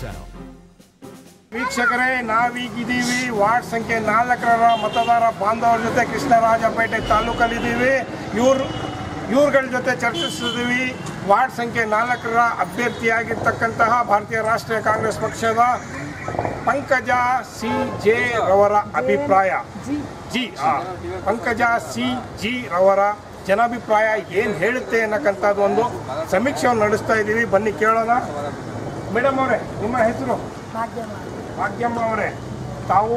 channel. ವೀಕ್ಷಕರೇ ನಾವೀಗಿದ್ದೀವಿ ward ಸಂಖ್ಯೆ ನಾಲ್ಕರ ಮತದಾರ ಬಾಂಧವರ ಜೊತೆ ಕೃಷ್ಣರಾಜಪೇಟೆ ತಾಲೂಕಲ್ಲಿದ್ದೀವಿ ಇವ್ರು ಇವ್ರುಗಳ ಜೊತೆ ಚರ್ಚಿಸಿದ್ದೀವಿ ವಾರ್ಡ್ ಸಂಖ್ಯೆ ನಾಲ್ಕರ ಅಭ್ಯರ್ಥಿಯಾಗಿರ್ತಕ್ಕಂತಹ ಭಾರತೀಯ ರಾಷ್ಟ್ರೀಯ ಕಾಂಗ್ರೆಸ್ ಪಕ್ಷದ ಪಂಕಜ ಸಿ ಜೆ ರವರ ಅಭಿಪ್ರಾಯ ಜಿ ಆ, ಪಂಕಜ ಸಿ ಜಿ ರವರ ಜನಾಭಿಪ್ರಾಯ ಏನು ಹೇಳುತ್ತೆ ಅನ್ನಕ್ಕಂಥದ್ದು ಒಂದು ಸಮೀಕ್ಷೆಯನ್ನು ನಡೆಸ್ತಾ ಇದ್ದೀವಿ ಬನ್ನಿ ಕೇಳೋಣ ಮೇಡಮ್ ಅವರೇ ನಿಮ್ಮ ಹೆಸರು ಭಾಗ್ಯಮ್ಮ ಅವರೇ ತಾವು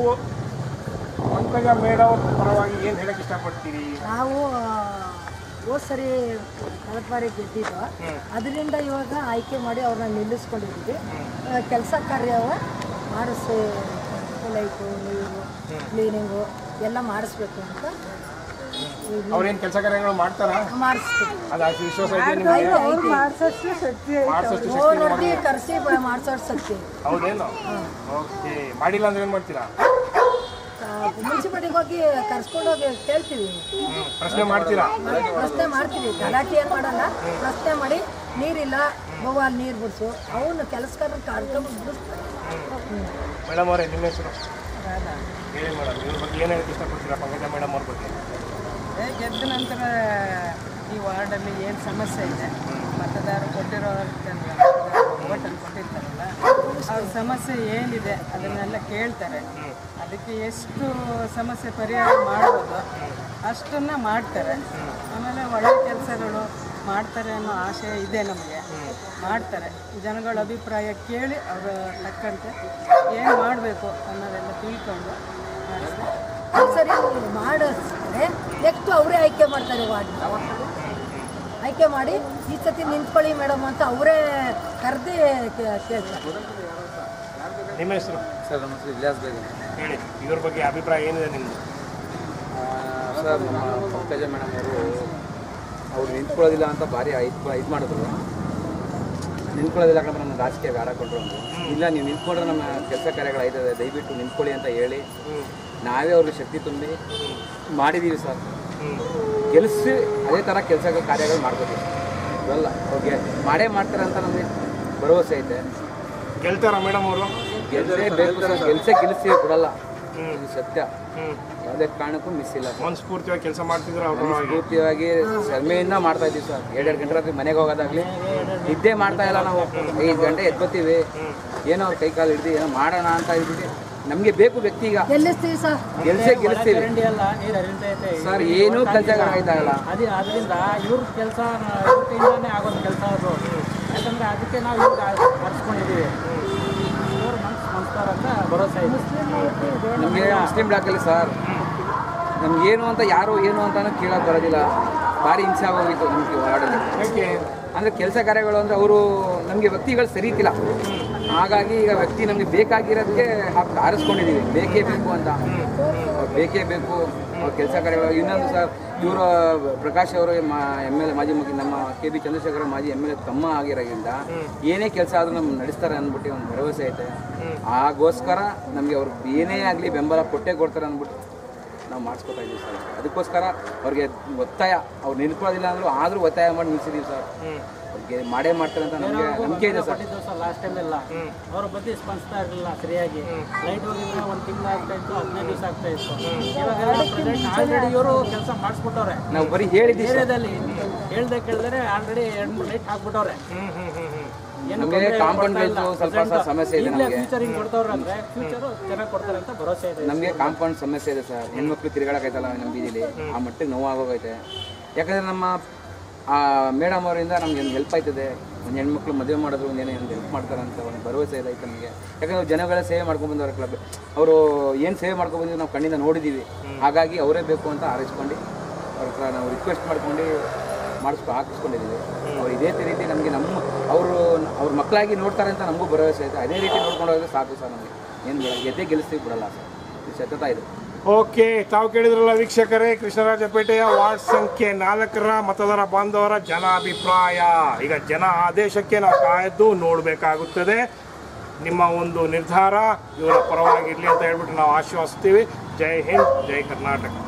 ಪಂಕಜ ಮೇಡಮ್ ಅವ್ರ ಪರವಾಗಿ ಏನು ಹೇಳಕ್ ಇಷ್ಟಪಡ್ತೀರಿ ನಾವು ಹೋದ್ ಸರಿ ಕಳೆದ ಬಾರಿ ಗೆದ್ದಿದ್ದು ಅದರಿಂದ ಇವಾಗ ಆಯ್ಕೆ ಮಾಡಿ ಅವ್ರನ್ನ ನಿಲ್ಲಿಸ್ಕೊಂಡಿದ್ದೀವಿ ಕೆಲಸ ಕಾರ್ಯ ಮಾಡಿಸಿ ಲೈಟು ನೀರು ಕ್ಲೀನಿಂಗು ಎಲ್ಲ ಮಾಡಿಸ್ಬೇಕು ಅಂತ ಅವ್ರೇನು ಕೆಲಸ ಕಾರ್ಯಗಳು ಮಾಡ್ತಾರ ಮಾಡಿಸ್ಬೇಕು ಅದು ಅಷ್ಟು ವಿಶ್ವಾಸ ಇದೆ ನಿಮಗೆ ಮಾಡಿಸೋಷ್ಟು ಶಕ್ತಿ ನೋಡಿ ಕರೆಸಿ ಮಾಡಿಸೋದು ಸಕ್ತಿ ಹೌದೇನು ಓಕೆ ಮಾಡಿಲ್ಲ ಅಂದ್ರೆ ಏನು ಮಾಡ್ತೀರಾ ಮುನ್ಸಿಪಾಲಿಟಿಗೆ ಹೋಗಿ ಕರ್ಸ್ಕೊಂಡು ಹೋಗಿ ಕೇಳ್ತೀವಿ ಹ್ಮ್. ಪ್ರಶ್ನೆ ಮಾಡ್ತೀರಾ ಪ್ರಶ್ನೆ ಮಾಡ್ತೀವಿ ಗಲಾಟೆ ಏನು ಮಾಡಲ್ಲ ಪ್ರಶ್ನೆ ಮಾಡಿ ನೀರಿಲ್ಲ ಗೋವಾಲ್ ನೀರು ಬಿಡಿಸು ಅವನು ಕೆಲಸಗಾರನ ಕರ್ಕೊಂಡು ಬಿಡಿಸ್ತಾರೆ ಮೇಡಮ್ ಅವರೇ ನಿಮ್ಮ ಹೆಸರು ಹೇಳಿ ಮೇಡಮ್ ಇವ್ರ ಬಗ್ಗೆ ಏನು ಹೇಳಕ್ಕೆ ಇಷ್ಟಪಡ್ತೀರಾ ಪಂಕಜ ಮೇಡಮ್ ಅವ್ರ ಬಗ್ಗೆ ಏ, ಗೆದ್ದ ನಂತರ ಈ ವಾರ್ಡಲ್ಲಿ ಏನು ಸಮಸ್ಯೆ ಇದೆ ಮತದಾರರು ಕೊಟ್ಟಿರೋ ಓಟಲ್ಲಿ ಕೊಟ್ಟಿರ್ತಾರಲ್ಲ ಅವ್ರ ಸಮಸ್ಯೆ ಏನಿದೆ ಅದನ್ನೆಲ್ಲ ಕೇಳ್ತಾರೆ ಅದಕ್ಕೆ ಎಷ್ಟು ಸಮಸ್ಯೆ ಪರಿಹಾರ ಮಾಡ್ಬೋದು ಅಷ್ಟನ್ನ ಮಾಡ್ತಾರೆ ಆಮೇಲೆ ಒಳ್ಳೆ ಕೆಲಸಗಳು ಮಾಡ್ತಾರೆ ಅನ್ನೋ ಆಶಯ ಇದೆ ನಮಗೆ ಮಾಡ್ತಾರೆ ಜನಗಳ ಅಭಿಪ್ರಾಯ ಕೇಳಿ ಅವರ ತಕ್ಕಂತೆ ಏನು ಮಾಡಬೇಕು ಅನ್ನೋದೆಲ್ಲ ತಿಳ್ಕೊಂಡು ಮಾಡಿಸ್ತಾರೆ ಈ ಸರಿ ಮಾಡಿಸ್ತಾರೆ ನೆಕ್ಸ್ಟ್ ಅವರೇ ಆಯ್ಕೆ ಮಾಡ್ತಾರೆ ವಾರ್ಡ್ ಆಯ್ಕೆ ಮಾಡಿ ಈ ಸತಿ ನಿಂತ್ಕೊಳ್ಳಿ ಮೇಡಮ್ ಅಂತ ಅವರೇ ಕರೆದು ಕೇಳ್ತಾರೆ ನಿಮ್ಮ ಹೆಸರು ಸರ್ ನಮಸ್ತೆ ಇಲಿಯಾಸ್ ಬೇಗ ಹೇಳಿ ಇವ್ರ ಬಗ್ಗೆ ಅಭಿಪ್ರಾಯ ಏನಿದೆ ನಿಮ್ಮದು ಸರ್ ನಮ್ಮ ಪಂಕಜ ಮೇಡಮ್ ಅವರು ಅವ್ರು ನಿಂತ್ಕೊಳ್ಳೋದಿಲ್ಲ ಅಂತ ಭಾರಿ ಇದು ಇದು ಮಾಡಿದ್ರು ನಿಂತ್ಕೊಳ್ಳೋದಿಲ್ಲ ಕಣ ನಮ್ಮ ರಾಜಕೀಯ ಬೇಡ ಕೊಟ್ಟರು ಅಂದರು ಇಲ್ಲ ನೀವು ನಿಂತ್ಕೊಂಡ್ರೆ ನಮ್ಮ ಕೆಲಸ ಕಾರ್ಯಗಳು ಆಯ್ತದೆ ದಯವಿಟ್ಟು ನಿಂತ್ಕೊಳ್ಳಿ ಅಂತ ಹೇಳಿ ನಾವೇ ಅವ್ರಿಗೆ ಶಕ್ತಿ ತುಂಬಿ ಮಾಡಿದ್ದೀವಿ ಸರ್ ಗೆಲ್ಲಿಸಿ ಅದೇ ಥರ ಕೆಲಸ ಕಾರ್ಯಗಳು ಮಾಡ್ಕೋತೀವಿ ಇವೆಲ್ಲ ಅವ್ರಿಗೆ ಮಾಡೇ ಮಾಡ್ತಾರೆ ಅಂತ ನಮಗೆ ಭರವಸೆ ಐತೆ ಗೆಲ್ತಾರಾ ಮೇಡಮ್ ಅವರು ಗೆಲ್ಲೇ ಬೇಕು ಸರ್ ಗೆಲ್ಸೇ ಗೆಲ್ಲಿಸಿ ಕೊಡಲ್ಲ ಹ್ಮ್. ಇದು ಸತ್ಯ ಹ್ಮ್ ಯಾವುದೇ ಕಾರಣಕ್ಕೂ ಮಿಸ್ ಇಲ್ಲ ಸರ್ ಮನಸ್ಫೂರ್ತಿಯಾಗಿ ಕೆಲಸ ಮಾಡ್ತಿದ್ರು ಅವ್ರ ಪರವಾಗಿ ಪೂರ್ತಿಯಾಗಿ ಶ್ರಮೆಯಿಂದ ಮಾಡ್ತಾ ಇದ್ದೀವಿ ಸರ್ ಎರಡೆರಡು ಗಂಟೆ ರಾತ್ರಿ ಮನೆಗೆ ಹೋಗೋದಾಗ್ಲಿ ನಿದ್ದೆ ಮಾಡ್ತಾ ಇಲ್ಲ ನಾವು ಐದು ಗಂಟೆ ಎದ್ಕೋತೀವಿ ಏನೋ ಅವ್ರ ಕೈ ಕಾಲು ಹಿಡ್ದು ಏನೋ ಮಾಡೋಣ ಅಂತ ಹೇಳ್ಬಿಟ್ಟು ನಮಗೆ ಬೇಕು ವ್ಯಕ್ತಿ ಈಗ ಗೆಲ್ಲಿಸ್ತೀವಿ ಸರ್ ಗೆಲ್ಸೇ ಗೆಲ್ಲಿಸ್ತೀವಿ ಚರಂಡಿ ಎಲ್ಲ ನೀರು ಹರಿತೈತೆ ಸರ್ ಏನೂ ಕೆಲಸ ಆಯ್ತಾ ಇಲ್ಲ ಅದೇ ಅದರಿಂದ ಇವ್ರ ಕೆಲಸ ಇವ್ರ ಕೈಯಿಂದಾನೇ ಆಗೋದು ಕೆಲಸ ಅದು ಯಾಕಂದ್ರೆ ಅದಕ್ಕೆ ನಾವು ಇವ್ರಿಗೆ ಹರಿಸ್ಕೊಂಡಿದ್ದೀವಿ ಇವ್ರ ಮನ್ಸು ಮನ್ಸ್ತಾರ ಅಂತ ಭರೋಸೆ ಇದೆ ನಮಗೆ ಮುಸ್ಲಿಂ ಬ್ಲಾಕಲ್ಲಿ ಸರ್ ನಮ್ಗೇನು ಅಂತ ಯಾರು ಏನು ಅಂತಾನು ಕೇಳೋಕೆ ಬರೋದಿಲ್ಲ ಭಾರಿ ಹಿಂಸೆ ಆಗೋಗಿತ್ತು ನಮಗೆ ವಾರ್ಡಲ್ಲಿ ಯಾಕೆ ಅಂದರೆ ಕೆಲಸ ಕಾರ್ಯಗಳು ಅಂದರೆ ಅವರು ನಮಗೆ ವ್ಯಕ್ತಿಗಳು ಸರಿ ಇತ್ತಿಲ್ಲ ಹಾಗಾಗಿ ಈಗ ವ್ಯಕ್ತಿ ನಮಗೆ ಬೇಕಾಗಿರೋದಕ್ಕೆ ಹಾಕ್ ಆರಿಸ್ಕೊಂಡಿದ್ದೀವಿ ಬೇಕೇ ಬೇಕು ಅಂತ ಅವ್ರು ಬೇಕೇ ಬೇಕು ಅವ್ರ ಕೆಲಸ ಕಾರ್ಯಗಳು ಇನ್ನೊಂದು ಸರ್ ಇವರು ಪ್ರಕಾಶ್ ಅವರು ಎಮ್ ಎಲ್ ಮಾಜಿ ಮುಖ್ಯ ನಮ್ಮ ಕೆ ಬಿ ಚಂದ್ರಶೇಖರ ಮಾಜಿ ಎಮ್ ಎಲ್ ಎ ತಮ್ಮ ಆಗಿರೋದ್ರಿಂದ ಏನೇ ಕೆಲಸ ಆದರೂ ನಮ್ಮ ನಡೆಸ್ತಾರೆ ಅಂದ್ಬಿಟ್ಟು ಒಂದು ಭರವಸೆ ಐತೆ ಆಗೋಸ್ಕರ ನಮಗೆ ಅವ್ರು ಏನೇ ಆಗಲಿ ಬೆಂಬಲ ಕೊಟ್ಟೇ ಕೊಡ್ತಾರೆ ಅಂದ್ಬಿಟ್ಟು ನಾವು ಮಾಡಿಸ್ಕೊತಾ ಇದ್ದೀವಿ ಸರ್ ಅದಕ್ಕೋಸ್ಕರ ಅವ್ರಿಗೆ ಒತ್ತಾಯ ಅವ್ರು ನಿಲ್ಕೊಳ್ಳೋದಿಲ್ಲ ಅಂದರೂ ಆದರೂ ಒತ್ತಾಯ ಮಾಡಿ ನಿಲ್ಸಿದ್ದೀವಿ ಸರ್ ಅವ್ರಿಗೆ ಮಾಡೇ ಮಾಡ್ತಾರೆ ಅಂತ ನಮಗೆ ನಂಬಿಕೆ ಇದೆ ಸರ್ ದಿವಸ ಲಾಸ್ಟ್ ಟೈಮ್ ಎಲ್ಲ ಅವ್ರ ಬಗ್ಗೆ ಸ್ಪಂದಿಸ್ತಾ ಇರಲಿಲ್ಲ ಸರಿಯಾಗಿ ಲೈಟ್ ಹೋಗಿದ್ರೆ ಒಂದು ತಿಂಗಳು ಆಗ್ತಾ ಇತ್ತು ಹದಿನೈದು ದಿವಸ ಆಗ್ತಾ ಇತ್ತು ಇವಾಗ ಆಲ್ರೆಡಿ ಇವರು ಕೆಲಸ ಮಾಡಿಸ್ಬಿಟ್ಟವ್ರೆ ನಾವು ಬರೀ ಹೇಳಿದ್ದೀವಿ ಸರ್ ಏರಿಯಾದಲ್ಲಿ ಹೇಳ್ದೆ ಕೇಳಿದ್ರೆ ಆಲ್ರೆಡಿ ಎರಡು ಮೂರು ಲೈಟ್ ಹಾಕ್ಬಿಟ್ಟವ್ರೆ ಏನು ನಮಗೆ ಕಾಂಪೌಂಡ್ ಬೇಕು ಸ್ವಲ್ಪ ಸ- ಸಮಸ್ಯೆ ಇದೆ ನಮಗೆ ಫ್ಯೂಚರ್ ಹಿಂಗೆ ಕೊಡ್ತವ್ರೆ ಅಂದ್ರೆ ಫ್ಯೂಚರ್ ಚೆನ್ನಾಗಿ ಕೊಡ್ತಾರೆ ಅಂತ ಭರವಸೆ ಇದೆ ನಮಗೆ ಕಾಂಪೌಂಡ್ ಸಮಸ್ಯೆ ಇದೆ ಸರ್ ಹೆಣ್ಮಕ್ಳು ತಿರುಗಾಡಕೈತಲ್ಲ ನಮ್ಮ ಬೀದಿಲಿ ಆ ಮಟ್ಟಿಗೆ ನೋವಾಗೋಗೈತೆ ಯಾಕಂದರೆ ನಮ್ಮ ಆ ಮೇಡಮ್ ಅವರಿಂದ ನಮ್ಗೆ ಒಂದು ಹೆಲ್ಪ್ ಆಯ್ತದೆ ಒಂದು ಹೆಣ್ಮಕ್ಳು ಮದುವೆ ಮಾಡಿದ್ರು ಒಂದು ಏನೋ ಒಂದು ಹೆಲ್ಪ್ ಮಾಡ್ತಾರೆ ಅಂತ ಒಂದು ಭರವಸೆ ಇದೆ ಐತೆ ನಮಗೆ ಯಾಕಂದ್ರೆ ಜನಗಳ ಸೇವೆ ಮಾಡ್ಕೊಂಡು ಬಂದವ್ರ ಕ್ಲಬ್ ಅವರು ಏನು ಸೇವೆ ಮಾಡ್ಕೊಂಡು ಬಂದಿದ್ದು ನಾವು ಕಣ್ಣಿಂದ ನೋಡಿದ್ದೀವಿ ಹಾಗಾಗಿ ಅವರೇ ಬೇಕು ಅಂತ ಆರಿಸ್ಕೊಂಡು ಅವ್ರ ಹತ್ರ ನಾವು ರಿಕ್ವೆಸ್ಟ್ ಮಾಡ್ಕೊಂಡು ಮಾಡಿಸ್ಕೊ ಹಾಕಿಸ್ಕೊಂಡಿದ್ದೀವಿ ಅವ್ರು ಇದೇ ರೀತಿ ನಮಗೆ ನಮ್ಮ ಅವರು ಅವ್ರ ಮಕ್ಕಳಾಗಿ ನೋಡ್ತಾರೆ ಅಂತ ನಮಗೂ ಭರವಸೆ ಇದೆ ಅದೇ ರೀತಿ ನೋಡ್ಕೊಂಡು ಹೋದ್ರೆ ಸಾಕು ಸರ್ ನಮಗೆ ಏನು ಬೇಡ ಗೆದ್ದೇ ಗೆಲ್ಲಿಸ್ತೀವಿ ಬಿಡಲ್ಲ ಸರ್ ಇದು ಸತತ ಇದೆ ಓಕೆ ತಾವು ಕೇಳಿದ್ರಲ್ಲ ವೀಕ್ಷಕರೇ ಕೃಷ್ಣರಾಜಪೇಟೆಯ ವಾರ್ಡ್ ಸಂಖ್ಯೆ ನಾಲ್ಕರ ಮತದಾರ ಬಾಂಧವರ ಜನಾಭಿಪ್ರಾಯ ಈಗ ಜನ ಆದೇಶಕ್ಕೆ ನಾವು ಕಾಯ್ದು ನೋಡಬೇಕಾಗುತ್ತದೆ ನಿಮ್ಮ ಒಂದು ನಿರ್ಧಾರ ಇವರ ಪರವಾಗಿರಲಿ ಅಂತ ಹೇಳ್ಬಿಟ್ಟು ನಾವು ಆಶ್ವಾಸಿಸ್ತೀವಿ ಜೈ ಹಿಂದ್ ಜೈ ಕರ್ನಾಟಕ